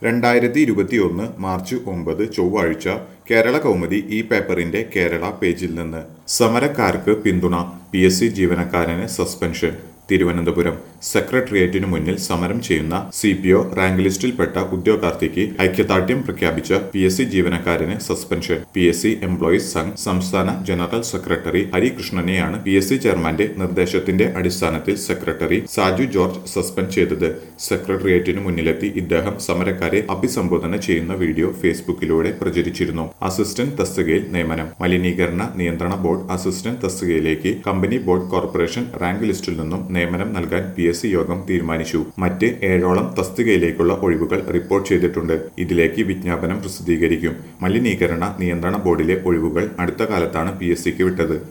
രണ്ടായിരത്തി ഇരുപത്തിയൊന്ന് മാർച്ച് ഒമ്പത് ചൊവ്വാഴ്ച കേരള കൗമുദി ഈ പേപ്പറിന്റെ കേരള പേജിൽ നിന്ന് സമരക്കാർക്ക് പിന്തുണ പി എസ് സി ജീവനക്കാരന് സസ്പെൻഷൻ തിരുവനന്തപുരം സെക്രട്ടേറിയറ്റിനു മുന്നിൽ സമരം ചെയ്യുന്ന സി പി ഒ റാങ്ക് ലിസ്റ്റിൽപ്പെട്ട ഉദ്യോഗാർത്ഥിക്ക് ഐക്യദാർഢ്യം പ്രഖ്യാപിച്ച പി എസ് സി ജീവനക്കാരന് suspension P S C employees Sangh സംസ്ഥാന ജനറൽ സെക്രട്ടറി ഹരികൃഷ്ണനെയാണ് പി എസ് സി ചെയർമാന്റെ നിർദ്ദേശത്തിന്റെ അടിസ്ഥാനത്തിൽ സെക്രട്ടറി സാജു ജോർജ് സസ്പെൻഡ് ചെയ്തത് സെക്രട്ടേറിയറ്റിനു മുന്നിലെത്തി ഇദ്ദേഹം സമരക്കാരെ അഭിസംബോധന ചെയ്യുന്ന വീഡിയോ ഫേസ്ബുക്കിലൂടെ പ്രചരിച്ചിരുന്നു അസിസ്റ്റന്റ് തസ്തികയിൽ നിയമനം മലിനീകരണ നിയന്ത്രണ ബോർഡ് അസിസ്റ്റന്റ് തസ്തികയിലേക്ക് കമ്പനി ബോർഡ് കോർപ്പറേഷൻ റാങ്ക് ലിസ്റ്റിൽ നിന്നും നിയമനം നൽകാൻ പി എസ് സി യോഗം തീരുമാനിച്ചു മറ്റ് ഏഴോളം തസ്തികയിലേക്കുള്ള ഒഴിവുകൾ റിപ്പോർട്ട് ചെയ്തിട്ടുണ്ട് ഇതിലേക്ക് വിജ്ഞാപനം പ്രസിദ്ധീകരിക്കും മലിനീകരണ നിയന്ത്രണ ബോർഡിലെ ഒഴിവുകൾ അടുത്ത കാലത്താണ് പി എസ് സിക്ക് വിട്ടത്